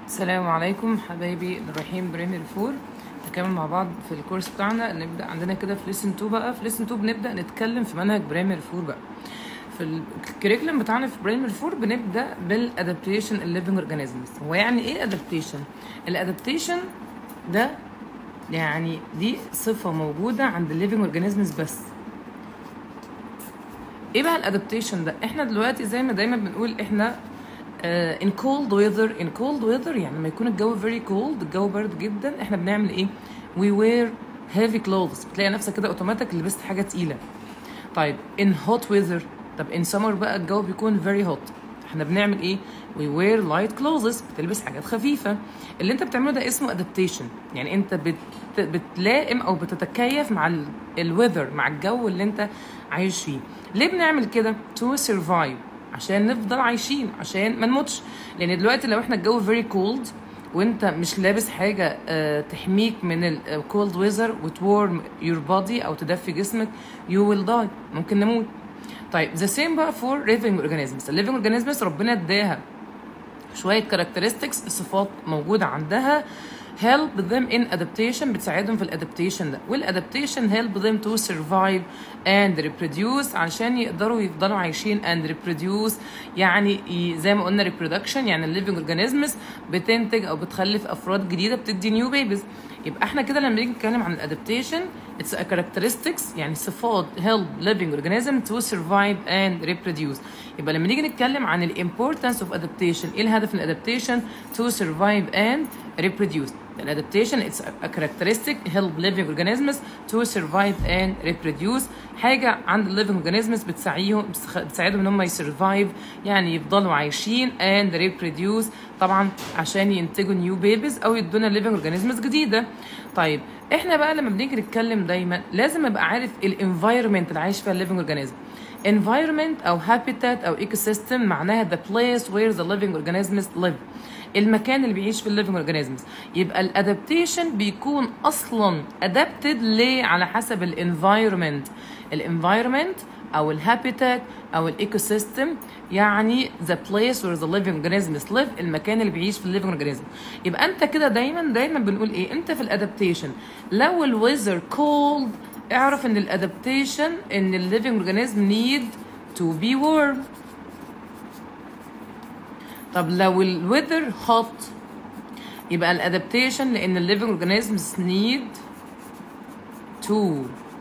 السلام عليكم حبايبي اللي رايحين بريمير فور نكمل مع بعض في الكورس بتاعنا نبدا عندنا كده في ليسن 2 بقى في ليسن 2 بنبدا نتكلم في منهج بريمير فور بقى في الكريكولم بتاعنا في بريمير فور بنبدا بالادابتيشن الليفنج اورجانيزمز هو يعني ايه ادابتيشن الادابتيشن ده يعني دي صفه موجوده عند الليفنج اورجانيزمز بس ايه بقى الادابتيشن ده احنا دلوقتي زي ما دايما بنقول احنا uh, in cold weather in cold weather يعني لما يكون الجو very cold الجو برد جدا احنا بنعمل ايه we wear heavy clothes بتلاقي نفسك كده اوتوماتيك لبست حاجه تقيله طيب in hot weather طب in summer بقى الجو بيكون very hot احنا بنعمل ايه we wear light clothes بتلبس حاجات خفيفه اللي انت بتعمله ده اسمه adaptation يعني انت بت بتلائم او بتتكيف مع الويذر مع الجو اللي انت عايش فيه ليه بنعمل كده to survive عشان نفضل عايشين عشان ما نموتش لان دلوقتي لو احنا الجو very cold وانت مش لابس حاجه uh, تحميك من الكولد ويذر وتورم يور بودي او تدفي جسمك يو ويل داي ممكن نموت طيب ذا سيم بقى فور living organisms الليفنج اورجانيزمز ربنا اداها شويه كاركترستكس صفات موجوده عندها help them in adaptation بتساعدهم في الادابتيشن ده والادابتيشن help them to survive and reproduce عشان يقدروا يفضلوا عايشين and reproduce يعني زي ما قلنا reproduction يعني الليفنج اورجانيزمز بتنتج او بتخلف افراد جديده بتدي نيو بيبيز يبقى احنا كده لما نيجي نتكلم عن الادابتيشن اتس a characteristics يعني صفات help living organism to survive and reproduce يبقى لما نيجي نتكلم عن الامبورتنس اوف adaptation ايه الهدف من الادابتيشن to survive and reproduce الادابتيشن اتس a characteristic help living organisms to survive and reproduce حاجه عند الليفنج organisms بتساعدهم بتساعدهم ان هم يسرفايف يعني يفضلوا عايشين and reproduce طبعا عشان ينتجوا نيو بيبيز او يدونا ليفنج organisms جديده طيب احنا بقى لما بنيجي نتكلم دايما لازم ابقى عارف الانفايرمنت اللي عايش فيها الليفنج اورجانيزم environment او habitat او ecosystem معناها the place where the living organisms live المكان اللي بيعيش في الليفنج اورجانيزمز يبقى الادابتيشن بيكون اصلا ادابتد ليه على حسب الانفايرمنت الانفايرمنت او الهابيتات او الايكو سيستم يعني ذا بليس وير ذا ليفنج اورجانيزمز ليف المكان اللي بيعيش في الليفنج اورجانيزم يبقى انت كده دايما دايما بنقول ايه انت في الادابتيشن لو الويزر كولد اعرف ان الادابتيشن ان الليفنج اورجانيزم نيد تو بي warm طب لو الويذر هوت يبقى الادابتيشن لان الليفنج اورجانيزمز نيد تو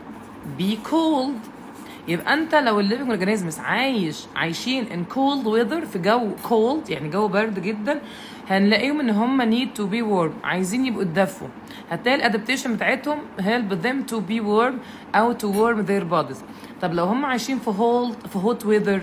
بي كولد يبقى انت لو الليفنج اورجانيزمز عايش عايشين ان كولد ويذر في جو كولد يعني جو برد جدا هنلاقيهم ان هم نيد تو بي وورم عايزين يبقوا اتدفوا هتلاقي الادابتيشن بتاعتهم هيلب them تو بي وورم او تو وورم their bodies طب لو هم عايشين في هولد في هوت ويذر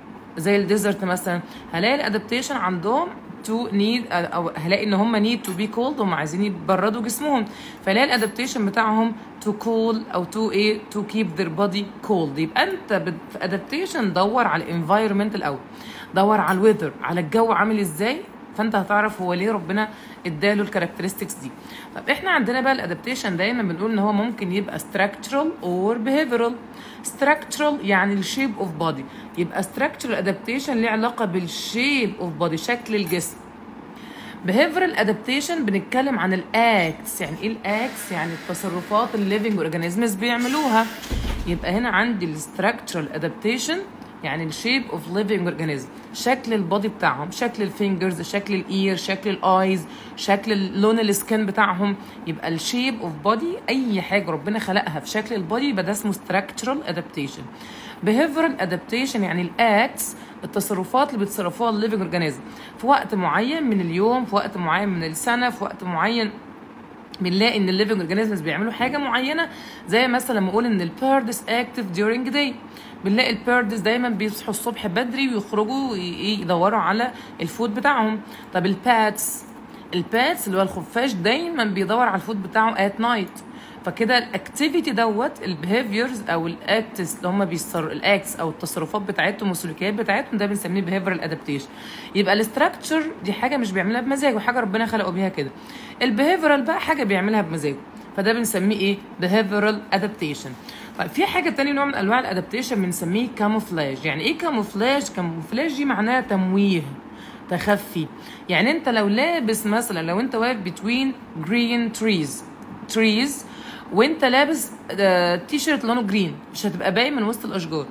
زي الديزرت مثلا هلاقي الادابتيشن عندهم تو نيد او هلاقي ان هم نيد تو بي كولد هم عايزين يبردوا جسمهم فلاقي الادابتيشن بتاعهم تو كول او تو ايه تو كيب ذير بودي كولد يبقى انت في ادابتيشن دور على الانفايرمنت الاول دور على الويذر على الجو عامل ازاي فانت هتعرف هو ليه ربنا اداله الكاركترستكس دي طب احنا عندنا بقى الادابتيشن دايما بنقول ان هو ممكن يبقى structural or behavioral structural يعني الشيب اوف بودي يبقى structural adaptation ليه علاقه بالشيب اوف بودي شكل الجسم behavioral adaptation بنتكلم عن الاكتس يعني ايه الاكتس يعني التصرفات الليفنج اورجانيزمز بيعملوها يبقى هنا عندي الستراكشرال adaptation يعني الشيب اوف ليفنج اورجانيزم شكل البودي بتاعهم شكل الفينجرز شكل الاير شكل الايز شكل لون السكن بتاعهم يبقى الشيب اوف بودي اي حاجه ربنا خلقها في شكل البودي يبقى ده اسمه structural adaptation behavioral adaptation يعني الاكتس التصرفات اللي بيتصرفوها الليفنج اورجانيزم في وقت معين من اليوم في وقت معين من السنه في وقت معين بنلاقي ان الليفنج اورجانيزمز بيعملوا حاجه معينه زي مثلا لما اقول ان البيردز اكتف during داي بنلاقي البيردز دايما بيصحوا الصبح بدري ويخرجوا يدوروا على الفود بتاعهم طب الباتس الباتس اللي هو الخفاش دايما بيدور على الفود بتاعه ات نايت فكده الاكتيفيتي دوت البيهيفيرز او الاكتس اللي هم بيصر الاكتس او التصرفات بتاعتهم والسلوكيات بتاعتهم ده بنسميه بيهيفيرال ادابتيشن يبقى الاستراكشر دي حاجه مش بيعملها بمزاجه حاجه ربنا خلقه بيها كده البيهيفيرال بقى حاجه بيعملها بمزاجه فده بنسميه ايه بيهيفيرال ادابتيشن طيب في حاجه تاني نوع من انواع الادابتيشن بنسميه كاموفلاج يعني ايه كاموفلاج كاموفلاج دي معناها تمويه تخفي يعني انت لو لابس مثلا لو انت واقف between green trees trees وانت لابس آه، تي شيرت لونه جرين مش هتبقى باين من وسط الاشجار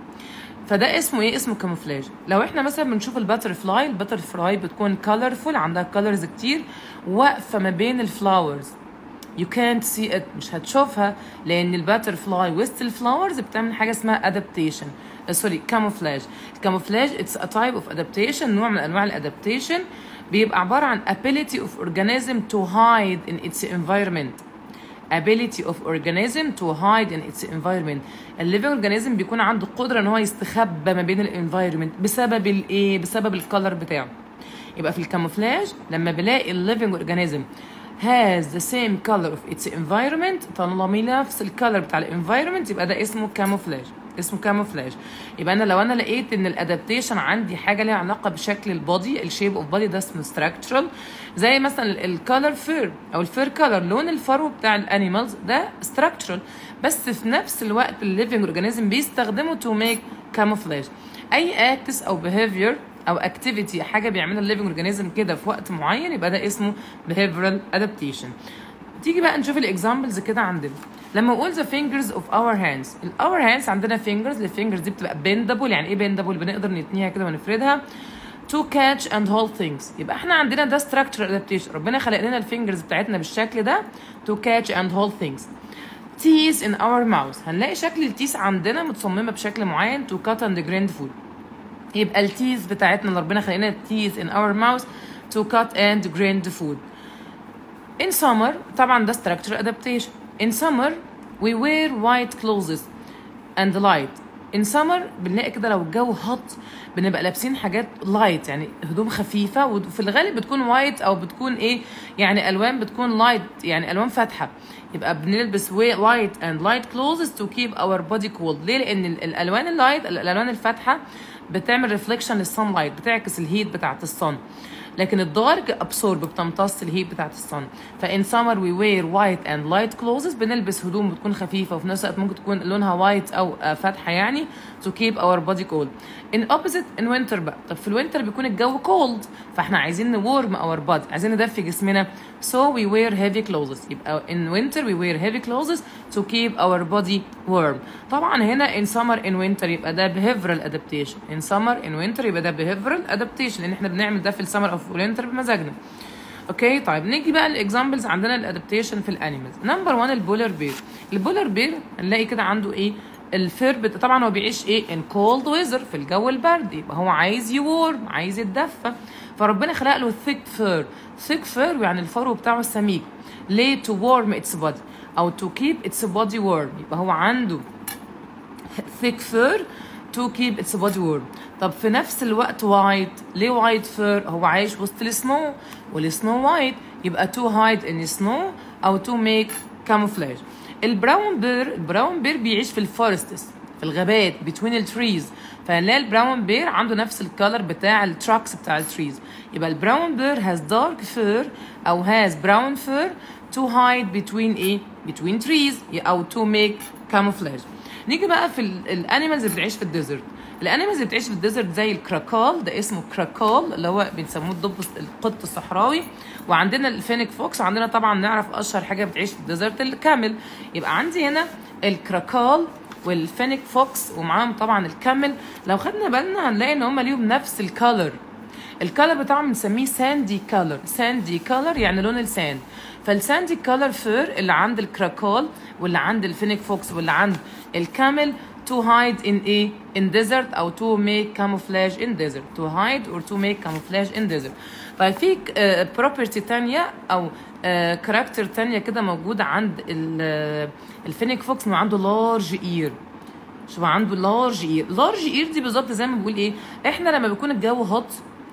فده اسمه ايه اسمه كاموفلاج لو احنا مثلا بنشوف الباتر فلاي الباتر فلاي بتكون كولرفول عندها كولرز كتير واقفه ما بين الفلاورز you can't see it مش هتشوفها لان الباتر فلاي وسط الفلاورز بتعمل حاجه اسمها adaptation سوري كاموفلاج الكاموفلاج it's a type of adaptation نوع من انواع الادابتيشن بيبقى عباره عن ability of organism to hide in its environment ability of organism to hide in its environment الليفنج اورجانيزم بيكون عنده قدره ان هو يستخبى ما بين الانفايرمنت بسبب الايه بسبب الكالر بتاعه يبقى في الكاموفلاج لما بلاقي الليفنج اورجانيزم has the same color of its environment طالما نفس الكالر بتاع الانفايرمنت يبقى ده اسمه كاموفلاج اسمه كاموفلاج يبقى انا لو انا لقيت ان الادابتيشن عندي حاجه ليها علاقه بشكل البودي الشيب اوف بودي ده اسمه structural زي مثلا الكالر فير او الفير كالر لون الفرو بتاع الانيمالز ده structural بس في نفس الوقت الليفنج اورجانيزم بيستخدمه تو ميك كاموفلاج اي اكتس او behavior او اكتيفيتي حاجه بيعملها الليفنج اورجانيزم كده في وقت معين يبقى ده اسمه behavioral adaptation تيجي بقى نشوف الاكزامبلز كده عندنا لما اقول the fingers of our hands ال our hands عندنا fingers الفينجرز دي بتبقى bendable يعني ايه bendable بنقدر نتنيها كده ونفردها to catch and hold things يبقى احنا عندنا ده structural adaptation ربنا خلق لنا الفينجرز بتاعتنا بالشكل ده to catch and hold things teeth in our mouth هنلاقي شكل التيس عندنا متصممه بشكل معين to cut and grind food يبقى التيث بتاعتنا اللي ربنا خلقنا التيث in our mouth to cut and grind food in summer طبعا ده structural adaptation in summer we wear white clothes and light in summer بنلاقي كده لو الجو hot بنبقى لابسين حاجات لايت يعني هدوم خفيفه وفي الغالب بتكون وايت او بتكون ايه يعني الوان بتكون لايت يعني الوان فاتحه يبقى بنلبس وايت اند لايت clothes to keep our body cool ليه لان ال- الالوان اللايت الالوان الفاتحه بتعمل ريفليكشن للصن لايت بتعكس الهيت بتاعت الصن لكن الدارك ابسورب بتمتص الهيت بتاعت الصن فان سمر وي وير وايت اند لايت كلوزز بنلبس هدوم بتكون خفيفه وفي نفس الوقت ممكن تكون لونها وايت او آه، فاتحه يعني to keep our body cool in opposite in winter بقى طب في الوينتر بيكون الجو cold فاحنا عايزين نورم our body عايزين ندفي جسمنا so we wear heavy clothes يبقى in winter we wear heavy clothes to keep our body warm طبعا هنا in summer in winter يبقى ده behavioral adaptation in summer in winter يبقى ده behavioral adaptation لان احنا بنعمل ده في السمر او في الوينتر بمزاجنا اوكي طيب نيجي بقى الاكزامبلز عندنا الادابتيشن في الانيمالز نمبر 1 البولر بير البولر بير هنلاقي كده عنده ايه الفير بت... طبعا هو بيعيش ايه ان كولد ويزر في الجو البرد يبقى هو عايز يورم عايز يتدفى فربنا خلق له ثيك فير ثيك فير يعني الفرو بتاعه السميك ليه تو وارم اتس بودي او تو كيب اتس بودي وارم يبقى هو عنده thick fur to keep its body warm طب في نفس الوقت وايت ليه وايت فير هو عايش وسط السنو والسنو وايت يبقى to hide in snow او to make camouflage البراون بير البراون بير بيعيش في الفورستس في الغابات between التريز فهنلاقي البراون بير عنده نفس الكالر بتاع التراكس بتاع التريز يبقى البراون بير has dark fur او has brown fur to hide between ايه between trees او to make camouflage نيجي بقى في الانيمالز اللي بتعيش في الديزرت الانيمالز اللي بتعيش في الديزرت زي الكراكال ده اسمه كراكال اللي هو بنسموه الدب القط الصحراوي وعندنا الفينيك فوكس وعندنا طبعا نعرف اشهر حاجه بتعيش في الديزرت الكامل يبقى عندي هنا الكراكال والفينيك فوكس ومعاهم طبعا الكامل لو خدنا بالنا هنلاقي ان هم ليهم نفس الكالر الكالر بتاعهم بنسميه ساندي كالر ساندي كالر يعني لون الساند فالساندي كالر فير اللي عند الكراكول واللي عند الفينيك فوكس واللي عند الكامل to hide in a in desert او to make camouflage in desert to hide or to make camouflage in desert طيب في بروبرتي تانية او كاركتر تانية كده موجودة عند ال- الفينيك فوكس انه عنده لارج اير شوف عنده لارج اير لارج اير دي بالظبط زي ما بقول ايه احنا لما بيكون الجو هوت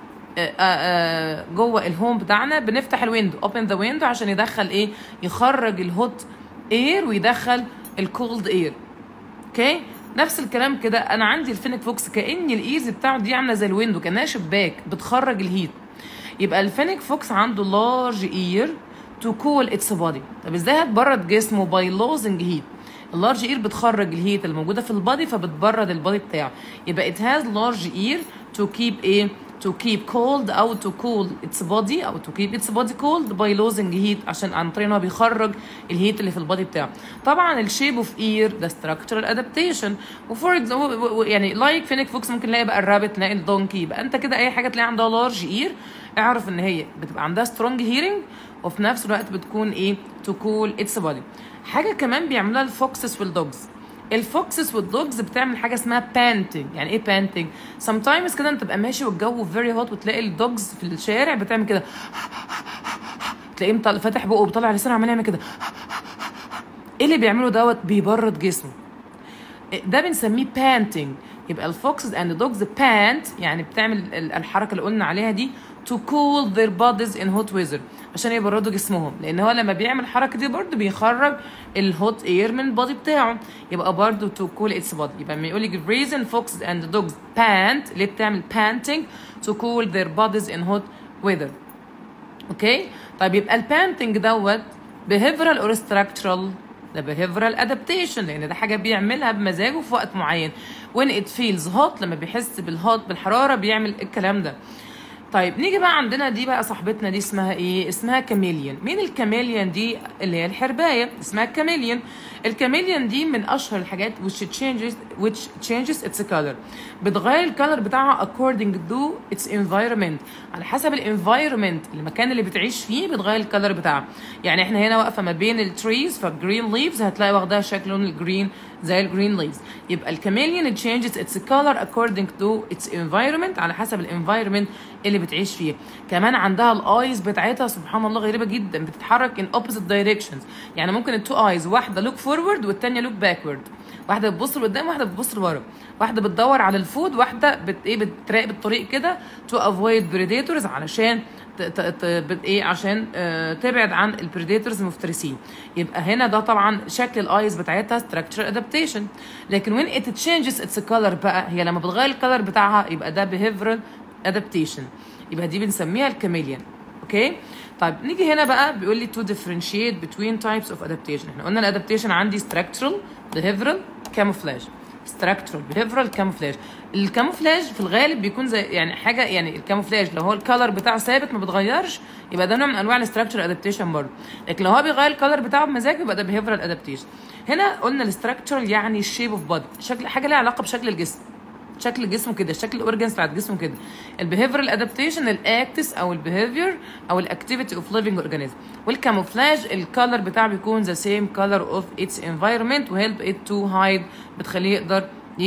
جوه الهوم بتاعنا بنفتح الويندو اوبن ذا ويندو عشان يدخل ايه يخرج الهوت اير ويدخل الكولد اير اوكي نفس الكلام كده انا عندي الفينيك فوكس كان الايرز بتاعه دي عامله زي الويندو كانها شباك بتخرج الهيت يبقى الفينيك فوكس عنده لارج اير تو كول اتس بودي طب ازاي هتبرد جسمه باي لوزنج هيت اللارج اير بتخرج الهيت الموجوده في البادي فبتبرد البادي بتاعه يبقى it has large ear to keep a to keep cold او to cool its body او to keep its body cold by losing heat عشان عن طريق ان هو بيخرج الهيت اللي في البادي بتاعه طبعا الشيب اوف اير ده structural adaptation وفور example يعني لايك فينيك فوكس ممكن نلاقي بقى الرابت نلاقي الدونكي يبقى انت كده اي حاجه تلاقي عندها لارج اير اعرف ان هي بتبقى عندها سترونج هيرنج وفي نفس الوقت بتكون ايه تو كول اتس بادي حاجه كمان بيعملوها الفوكسس والدوجز الفوكسس والدوجز بتعمل حاجه اسمها بانتنج يعني ايه بانتنج سم تايمز كده انت تبقى ماشي والجو فيري هوت وتلاقي الدوجز في الشارع بتعمل كده تلاقيه مطلع فاتح بقه وبيطلع لسانه عمال يعمل كده ايه اللي بيعمله دوت بيبرد جسمه ده بنسميه بانتنج يبقى الفوكسز اند دوجز بانت يعني بتعمل الحركه اللي قلنا عليها دي to cool their bodies in hot weather عشان يبردوا جسمهم لان هو لما بيعمل الحركه دي برضه بيخرج الهوت اير من البادي بتاعه يبقى برضه to cool its body يبقى لما يقول لك reason foxes and dogs pant ليه بتعمل panting to cool their bodies in hot weather اوكي طيب يبقى البانتنج دوت behavioral or structural ده behavioral adaptation لان ده حاجه بيعملها بمزاجه في وقت معين when it feels hot لما بيحس بالهوت بالحراره بيعمل الكلام ده طيب نيجي بقى عندنا دي بقى صاحبتنا دي اسمها ايه اسمها كاميليون مين الكاميليون دي اللي هي الحربايه اسمها كاميليون الكاميليون دي من اشهر الحاجات which changes which changes its color بتغير الكالر بتاعها according to its environment على حسب الانفايرمنت المكان اللي بتعيش فيه بتغير الكالر بتاعها يعني احنا هنا واقفه ما بين التريز فجرين ليفز هتلاقي واخدها شكل لون الجرين زي الجرين ليفز يبقى الكاميليون changes its color according to its environment على حسب الانفايرمنت اللي بتعيش فيه كمان عندها الايز بتاعتها سبحان الله غريبه جدا بتتحرك in opposite directions يعني ممكن التو ايز واحده لوك فورورد والتانيه لوك باكورد واحده بتبص لقدام واحده بتبص لورا واحده بتدور على الفود واحده بت ايه بتراقب الطريق كده تو افويد بريديتورز علشان ت... ت... ت... بت ايه عشان آه تبعد عن البريديتورز المفترسين يبقى هنا ده طبعا شكل الايز بتاعتها ستراكشر ادابتيشن لكن وين ات تشينجز اتس كلر بقى هي لما بتغير الكلر بتاعها يبقى ده behavioral adaptation يبقى دي بنسميها الكاميليون اوكي طيب نيجي هنا بقى بيقول لي to differentiate between types of adaptation احنا قلنا الادابتيشن عندي structural behavioral camouflage structural behavioral camouflage الكاموفلاج في الغالب بيكون زي يعني حاجه يعني الكاموفلاج لو هو الكالر بتاعه ثابت ما بيتغيرش يبقى ده نوع من انواع الاستراكشر ادابتيشن برضه لكن لو هو بيغير الكالر بتاعه بمزاج يبقى ده behavioral adaptation هنا قلنا الاستراكشرال يعني الشيب اوف بادي شكل حاجه ليها علاقه بشكل الجسم شكل الجسم كده شكل الاورجنز بتاعت جسمه كده البيهيفيرال ادابتيشن الاكتس او البيهيفير او الاكتيفيتي اوف ليفنج اورجانيزم والكاموفلاج الكالر بتاعه بيكون ذا سيم كالر اوف اتس انفايرمنت وهيلب ات تو هايد بتخليه يقدر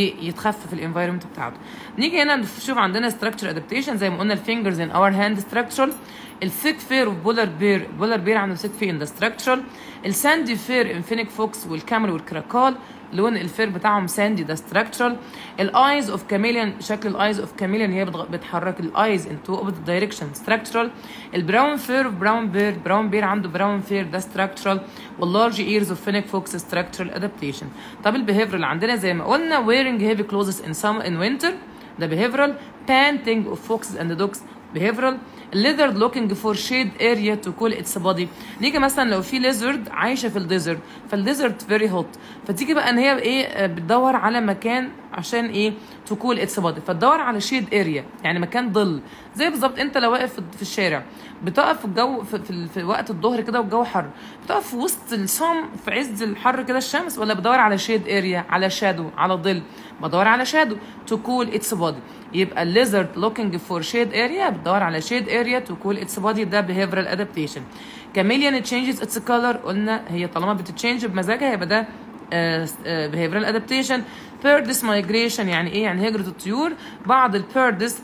يتخفف الانفايرمنت بتاعته نيجي هنا نشوف عندنا ستراكشر ادابتيشن زي ما قلنا الفينجرز ان اور هاند ستراكشرال الثيك فير اوف بولار بير بولار بير عنده ثيك فير ان ذا ستراكشرال الساندي فير ان فينيك فوكس والكامل والكراكال لون الفير بتاعهم ساندي ده ستراكشرال الايز اوف كاميليون شكل الايز اوف كاميليون هي بتحرك الايز ان تو اوبوزيت دايركشن ستراكشرال البراون فير اوف براون بير براون بير عنده براون فير ده ستراكشرال واللارج ايرز اوف فينيك فوكس ستراكشرال ادابتيشن طب البيهيفير اللي عندنا زي ما قلنا wearing heavy clothes in summer in winter ده behavioral panting of foxes and dogs behavioral lizard looking for shade area to cool its body نيجي مثلا لو في lizard عايشه في الديزرت فالديزرت فيري هوت فتيجي بقى ان هي ايه بتدور على مكان عشان ايه تو كول اتس بادي فتدور على شيد اريا يعني مكان ظل زي بالظبط انت لو واقف في الشارع بتقف في الجو في, في, في وقت الظهر كده والجو حر بتقف في وسط الصم في عز الحر كده الشمس ولا بدور على شيد اريا على شادو على ظل بدور على شادو تو كول اتس بادي يبقى الليزرد لوكينج فور شيد اريا بتدور على شيد اريا تو كول اتس بادي ده behavioral adaptation كاميليان تشينجز اتس كولر قلنا هي طالما بتتشينج بمزاجها يبقى ده behavioral adaptation بيردس مايجريشن يعني ايه يعني هجرة الطيور بعض البيردس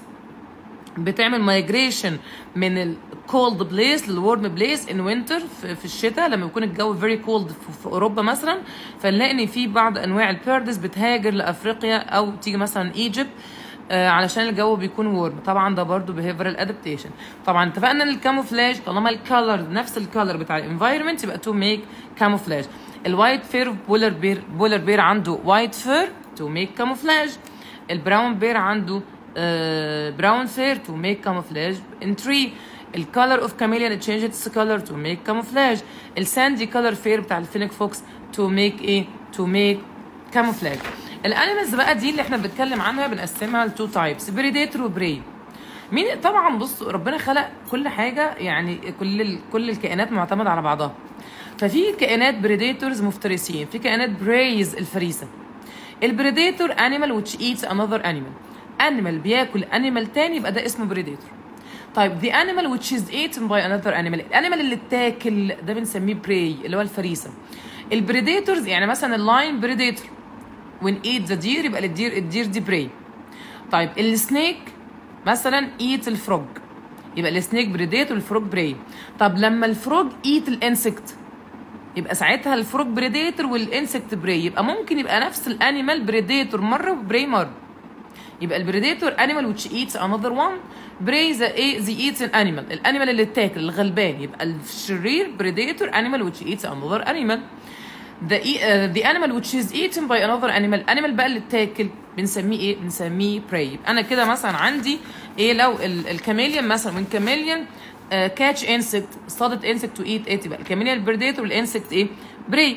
بتعمل مايجريشن من الكولد بليس للورم بليس ان وينتر في الشتاء لما يكون الجو فيري كولد في اوروبا مثلا فنلاقي ان في بعض انواع البيردس بتهاجر لافريقيا او تيجي مثلا ايجيبت آه علشان الجو بيكون وورم طبعا ده برضو behavioral adaptation طبعا اتفقنا ان الكاموفلاج طالما الكالر نفس الكالر بتاع الانفايرمنت يبقى تو ميك كاموفلاج الوايت فير بولر بير بولر بير عنده وايت فير تو ميك كاموفلاج البراون بير عنده براون فير تو ميك كاموفلاج ان تري الكالر اوف كاميليان تشينج اتس كالر تو ميك كاموفلاج الساندي كالر فير بتاع الفينيك فوكس تو ميك ايه تو ميك كاموفلاج الانيمالز بقى دي اللي احنا بنتكلم عنها بنقسمها لتو تايبس بريديتور وبري مين طبعا بص ربنا خلق كل حاجه يعني كل ال... كل الكائنات معتمده على بعضها ففي كائنات بريديتورز مفترسين في كائنات بريز الفريسه البريديتور انيمال which eats another animal انيمال بياكل انيمال تاني يبقى ده اسمه بريديتور طيب the animal which is eaten by another animal الانيمال اللي اتاكل ده بنسميه prey اللي هو الفريسه البريديتورز يعني مثلا اللاين بريديتور when eat the deer يبقى الدير الدير دي prey طيب السنيك مثلا eat الفروج يبقى السنيك بريديتور والفروج براي طب لما الفروج eat الانسكت يبقى ساعتها الفروج بريديتور والانسكت براي يبقى ممكن يبقى نفس الانيمال بريديتور مره وبراي مره يبقى البريديتور انيمال which eats another one براي ذا ايه ذا ايتس an animal الانيمال اللي اتاكل الغلبان يبقى الشرير بريديتور انيمال which eats another animal the e- uh, the animal which is eaten by another animal animal بقى اللي اتاكل بنسميه ايه بنسميه prey يبقى انا كده مثلا عندي ايه لو ال- الكاميليون مثلا من كاميليون كاتش انسكت صادت انسكت تو ايت ات يبقى الكاميليون البريديتور والانسكت ايه بري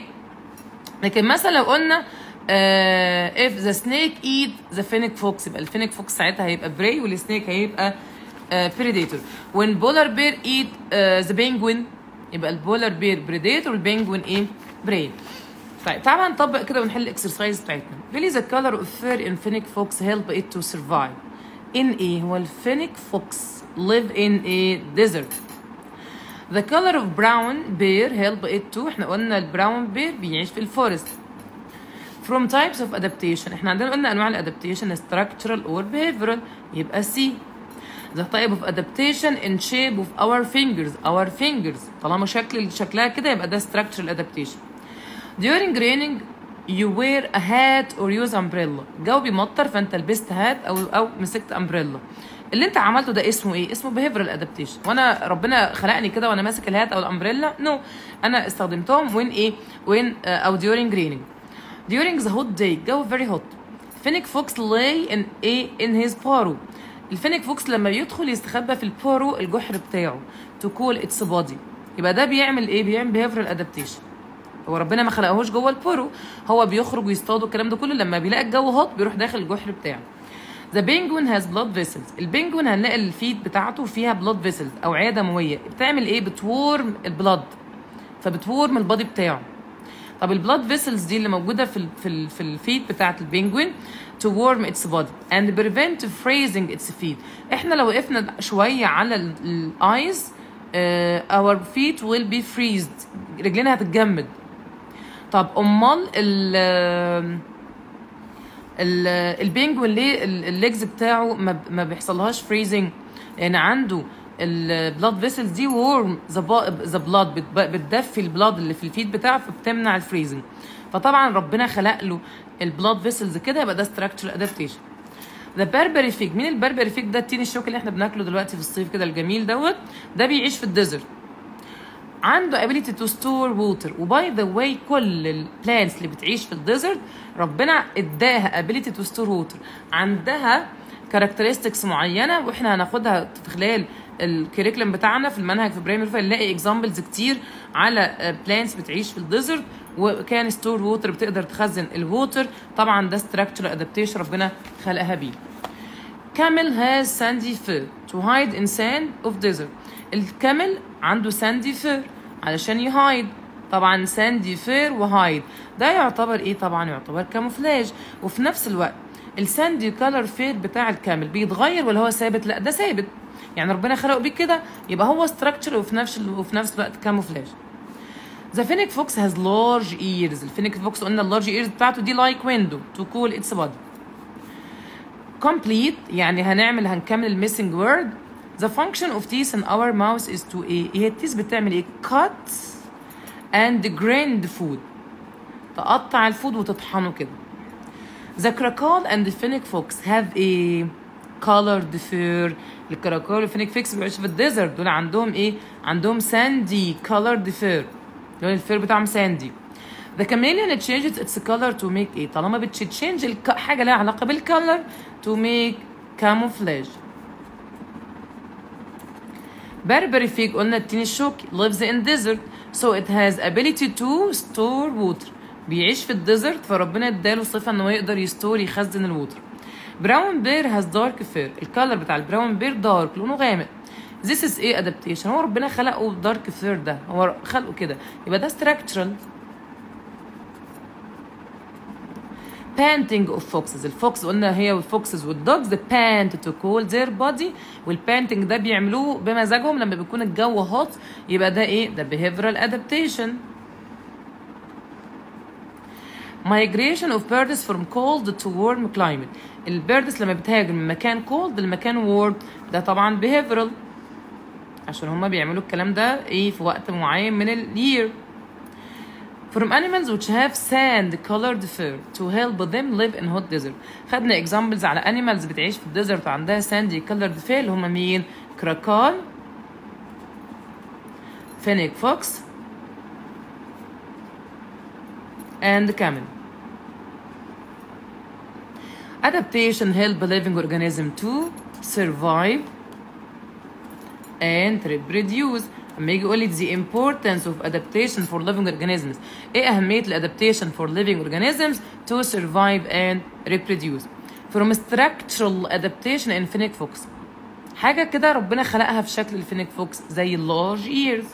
لكن مثلا لو قلنا uh, if the snake eat the fennec fox يبقى الفينيك فوكس ساعتها هيبقى بري والسنيك هيبقى بريديتور when polar bear eat uh, the penguin يبقى البولار بير بريديتور والبنجوين ايه بري طيب تعالى نطبق كده ونحل الاكسرسايز بتاعتنا really the color of fur in fennec fox help it to survive in ايه هو الفينيك فوكس live in a desert the color of brown bear help it to احنا قلنا البراون بير بيعيش في الفورست from types of adaptation احنا عندنا قلنا انواع الادابتيشن structural or behavioral يبقى C the type of adaptation in shape of our fingers our fingers طالما شكل شكلها كده يبقى ده structural adaptation during raining you wear a hat or use umbrella الجو بيمطر فانت لبست هات او او مسكت umbrella اللي انت عملته ده اسمه ايه اسمه behavioral adaptation وانا ربنا خلقني كده وانا ماسك الهات او الامبريلا نو no. انا استخدمتهم وين ايه وين uh, او during raining during the hot day الجو very hot فينيك فوكس lay in a in his burrow الفينيك فوكس لما بيدخل يستخبى في البورو الجحر بتاعه to cool its body يبقى ده بيعمل ايه بيعمل behavioral adaptation هو ربنا ما خلقهوش جوه البورو هو بيخرج ويصطاد والكلام ده كله لما بيلاقي الجو هوت بيروح داخل الجحر بتاعه The penguin has blood vessels البنجوين هنلاقي الفيد بتاعته فيها blood vessels اوعيه دمويه بتعمل ايه بتورم البلد فبتورم البادي بتاعه طب البلاد فيسلز دي اللي موجوده في ال في ال في الفيد بتاعه البنجوين to warm its body and prevent freezing its feet احنا لو وقفنا شويه على الايز uh, our feet will be freezed رجلنا هتتجمد طب امال ال ال البنجوين ليه الليجز بتاعه ما, ما بيحصلهاش فريزنج لان عنده البلاد فيسلز دي وورم ذا بلاد بتدفي البلاد اللي في الفيد بتاعه فبتمنع الفريزنج فطبعا ربنا خلق له البلاد فيسلز كده يبقى ده ستراكشر ادابتيشن ذا بيربري فيج مين البربري فيج ده التين الشوك اللي احنا بناكله دلوقتي في الصيف كده الجميل دوت ده بيعيش في الديزرت عنده ability to store water وباي ذا واي كل البلانتس اللي بتعيش في الديزرت ربنا اداها ability to store water عندها كاركترستكس معينه واحنا هناخدها في خلال الكريكلم بتاعنا في المنهج في برايمري فنلاقي اكزامبلز كتير على بلانتس بتعيش في الديزرت وكان ستور ووتر بتقدر تخزن الووتر طبعا ده ستراكشر ادابتيشن ربنا خلقها بيه camel has sandy fur to hide in sand of desert الكامل عنده sandy fur علشان يهايد طبعا ساندي فير وهايد ده يعتبر ايه طبعا يعتبر كاموفلاج وفي نفس الوقت الساندي كولر فير بتاع الكامل بيتغير ولا هو ثابت لا ده ثابت يعني ربنا خلقه بيه كده يبقى هو ستراكشر وفي نفس وفي نفس الوقت كاموفلاج ذا فينيك فوكس هاز لارج ايرز الفينيك فوكس قلنا اللارج ايرز بتاعته دي لايك ويندو تو كول اتس بادي complete يعني هنعمل هنكمل الميسنج وورد the function of teeth in our mouth is to ايه هي التيث بتعمل ايه cut and grind food تقطع الفود وتطحنه كده the cracal and the phoenix fox have a colored fur الكراكال والفينيك فيكس بيعيشوا في الديزرت دول عندهم ايه عندهم ساندي colored fur لون الفير بتاعهم ساندي The chameleon changes its color to make ايه طالما بتشينج الك... حاجه لها علاقه بالكالر to make camouflage Barbary fig قلنا التين الشوكي lives in desert so it has ability to store water بيعيش في الديزرت فربنا اداله صفه ان هو يقدر يستور يخزن الووتر براون بير هاز دارك فير الكالر بتاع البراون بير دارك لونه غامق This is ايه adaptation هو ربنا خلقه دارك فير ده هو خلقه كده يبقى ده structural panting of foxes الفوكس قلنا هي والفوكسز والدوجز pant to cool their body والبانتنج ده بيعملوه بمزاجهم لما بيكون الجو هوت يبقى ده ايه ده behavioral adaptation migration of birds from cold to warm climate البيردز لما بتهاجر من مكان cold لمكان warm ده طبعا behavioral عشان هما بيعملوا الكلام ده ايه في وقت معين من الير from animals which have sand colored fur to help them live in hot desert خدنا examples على animals بتعيش في الديزرت وعندها sandy colored fur اللي هما مين كراكال فينيك فوكس and camel adaptation help a living organism to survive and reproduce لما يجي يقول لي the importance of adaptation for living organisms ايه اهميه الادابتيشن for living organisms to survive and reproduce from structural adaptation in phoenix fox حاجه كده ربنا خلقها في شكل الفينيك فوكس زي اللارج ايرز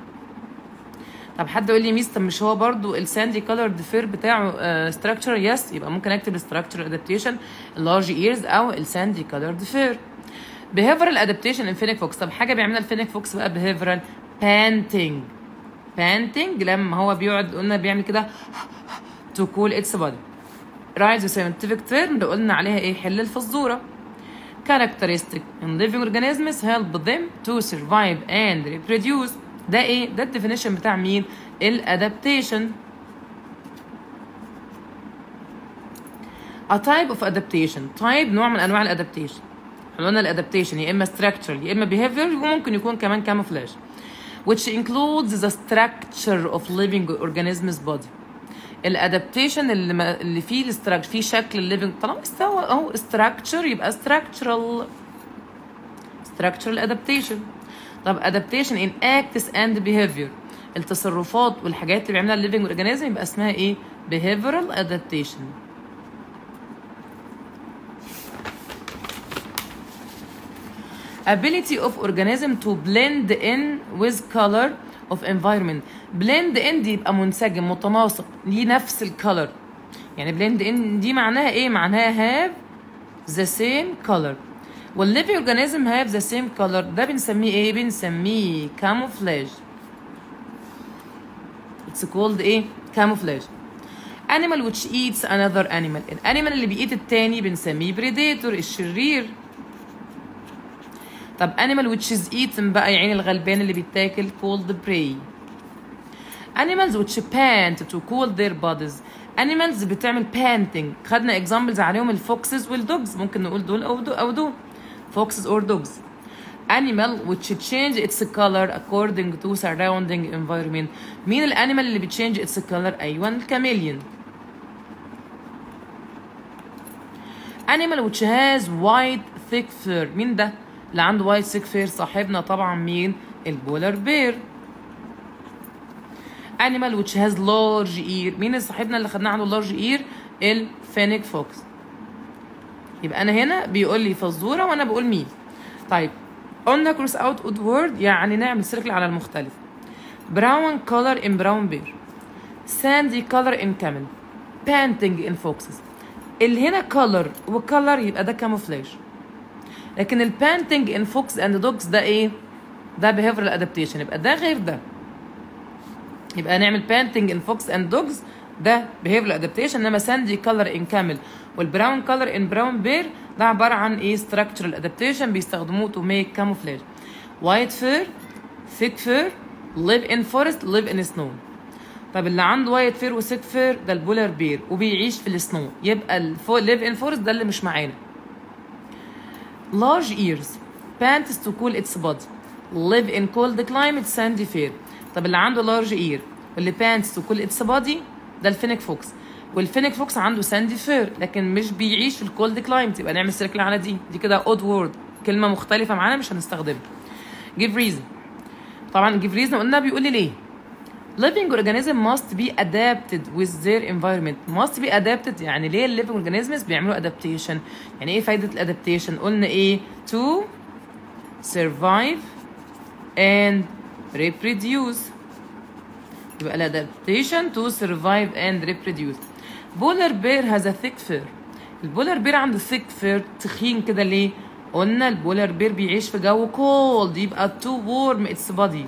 طب حد يقول لي ميس طب مش هو برضو الساندي كولرد فير بتاعه ستراكشر يس يبقى ممكن اكتب ستراكشر ادابتيشن اللارج ايرز او الساندي كولرد فير behavioral adaptation in Phoenix Fox طب حاجه بيعملها الفينيك فوكس بقى behavioral panting panting لما هو بيقعد قلنا بيعمل كده to cool its body right the scientific term اللي قلنا عليها ايه حل الفزوره characteristic in living organisms help them to survive and reproduce ده ايه ده الديفينيشن بتاع مين الادابتيشن a type of adaptation type نوع من انواع الادابتيشن احنا قلنا الادابتيشن يا اما structural يا اما behavior وممكن يكون كمان camouflage which includes the structure of living organisms body الادابتيشن اللي, ما اللي فيه الاستراكشر فيه شكل الليفنج طالما استوى اهو structure يبقى structural structural adaptation طب adaptation in acts and behavior التصرفات والحاجات اللي بيعملها الليفنج اورجانيزم يبقى اسمها ايه behavioral adaptation ability of organism to blend in with color of environment blend in دي يبقى منسجم متناسق ليه نفس الكولر يعني blend in دي معناها ايه معناها have the same color والليفي organism have the same color ده بنسميه ايه بنسميه camouflage it's called ايه camouflage animal which eats another animal الانيمال اللي بيقيت التاني بنسميه predator الشرير طب animal which is eaten بقى يا عيني الغلبان اللي بيتاكل called prey animals which pant to cool their bodies animals بتعمل panting خدنا examples عليهم الفوكسز والدوجز ممكن نقول دول او دول او دول foxes or dogs animal which change its color according to surrounding environment مين الانيمال اللي بتشينج its color ايوه الكاميليون animal which has white thick fur مين ده اللي عنده وايت thick fur صاحبنا طبعا مين البولار بير animal which has large ear مين صاحبنا اللي خدناه عنده large ear الفينيك فوكس يبقى انا هنا بيقول لي فزوره وانا بقول مين طيب قلنا كروس اوت اود وورد يعني نعمل سيركل على المختلف براون color in brown bear sandy color in camel panting in foxes اللي هنا color وcolor يبقى ده camouflage لكن البانتنج ان فوكس اند دوجز ده ايه ده behavioral adaptation يبقى ده غير ده يبقى نعمل بانتنج ان فوكس اند دوجز ده behavioral adaptation انما ساندي كولر ان كامل والبراون كولر ان براون بير ده عباره عن ايه structural adaptation بيستخدموه to make camouflage white fur thick fur live in forest live in snow طب اللي عنده وايت فير وسيك فير ده البولار بير وبيعيش في السنو يبقى الفو... live in forest ده اللي مش معانا large ears pants to cool its body live in cold climate sandy fair طب اللي عنده large ear واللي pants to cool its body ده الفينيك فوكس والفينيك فوكس عنده ساندي فير لكن مش بيعيش في الكولد كلايمت يبقى نعمل سيركل على دي دي كده اود وورد كلمه مختلفه معانا مش هنستخدمها give reason طبعا give reason قلنا بيقول لي ليه living organism must be adapted with their environment must be adapted يعني ليه ال living organisms بيعملوا adaptation يعني ايه فايدة الادابتيشن قلنا ايه to survive and reproduce يبقى الادابتيشن to survive and reproduce polar bear has a thick fur البولار بير عنده thick fur تخين كده ليه قلنا البولار بير بيعيش في جو cold يبقى to warm its body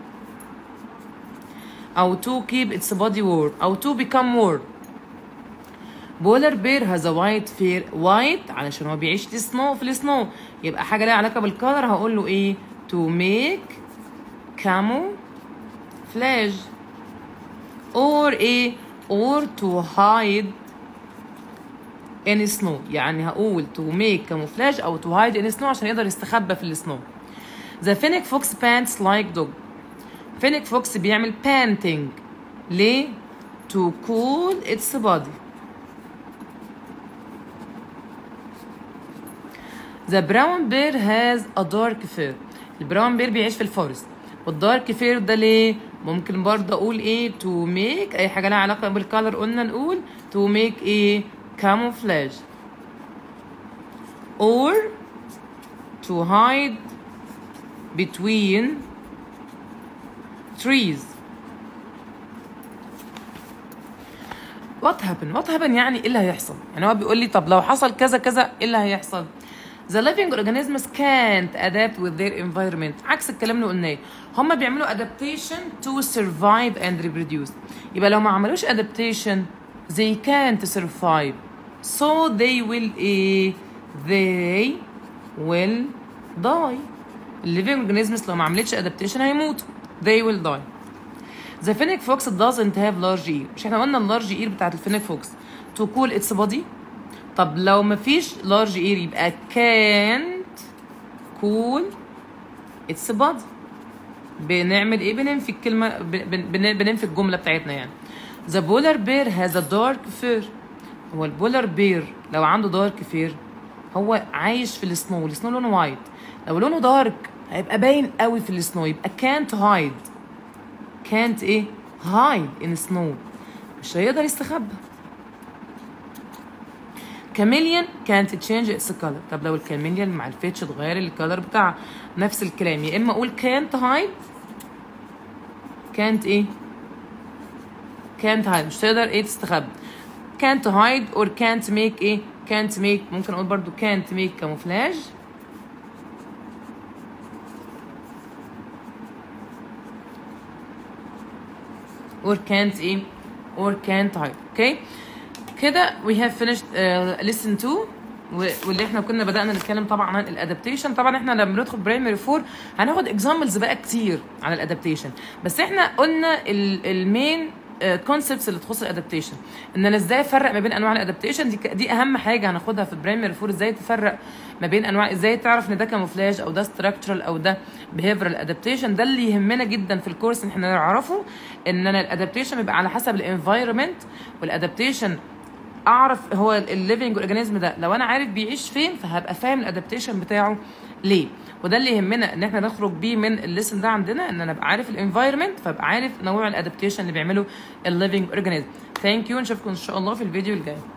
أو to keep its body warm أو to become warm بولار بير has a white fur white علشان هو بيعيش في السنو في السنو يبقى حاجة ليها علاقة بالكالر هقول له ايه to make camouflage or ايه or to hide in snow يعني هقول to make camouflage أو to hide in snow عشان يقدر يستخبى في السنو The fennec fox pants like dog فينيك فوكس بيعمل panting ليه؟ to cool its body The brown bear has a dark fur البراون بير بيعيش في الفورست والدارك فير ده ليه؟ ممكن برضه اقول ايه to make اي حاجه لها علاقه بالكالر قلنا نقول to make ايه camouflage or to hide between trees what happened what happened يعني ايه اللي هيحصل يعني هو بيقول لي طب لو حصل كذا كذا ايه اللي هيحصل The living organisms can't adapt with their environment عكس الكلام اللي قلناه هم بيعملوا adaptation to survive and reproduce يبقى لو ما عملوش adaptation they can't survive so they will ايه they will die living organisms لو ما عملتش adaptation هيموتوا they will die The fennec fox doesn't have large ear مش احنا قلنا اللارج ear بتاعت الفينيك فوكس to cool its body طب لو مفيش large ear يبقى can't cool its body بنعمل ايه بننفي الكلمة بن- بن- بننفي الجملة بتاعتنا يعني The polar bear has a dark fur هو البولار بير لو عنده دارك فير هو عايش في السنو السنو لونه وايت لو لونه دارك هيبقى باين قوي في السنو يبقى can't hide can't ايه hide in snow مش هيقدر يستخبى كاميليان كانت تشينج اتس كلر طب لو الكاميليان ما عرفتش تغير الكلر بتاعها نفس الكلام يا اما اقول كانت هايد كانت ايه كانت هايد مش تقدر ايه تستخبى كانت هايد اور كانت ميك ايه كانت ميك ممكن اقول برضو كانت ميك كاموفلاج or can't ايه or can't hide اوكي كده we have finished uh, lesson 2 و- واللي احنا كنا بدأنا نتكلم طبعا عن الادابتيشن طبعا احنا لما ندخل برايمري 4 هناخد اكزامبلز بقى كتير عن الادابتيشن بس احنا قلنا المين كونسبتس اللي تخص الادابتيشن ان انا ازاي افرق ما بين انواع الادابتيشن دي دي اهم حاجه هناخدها في البرايمري 4 ازاي تفرق ما بين انواع ازاي تعرف ان ده كاموفلاج او ده ستراكشرال او ده behavioral ادابتيشن ده اللي يهمنا جدا في الكورس ان احنا نعرفه ان انا الادابتيشن بيبقى على حسب الانفايرمنت والادابتيشن اعرف هو الليفنج اورجانيزم ده لو انا عارف بيعيش فين فهبقى فاهم الادابتيشن بتاعه ليه وده اللي يهمنا ان احنا نخرج بيه من الليسن ده عندنا ان انا ابقى عارف الانفايرمنت فابقى عارف نوع الادابتيشن اللي بيعمله الليفنج اورجانيزم ثانك يو نشوفكم ان شاء الله في الفيديو الجاي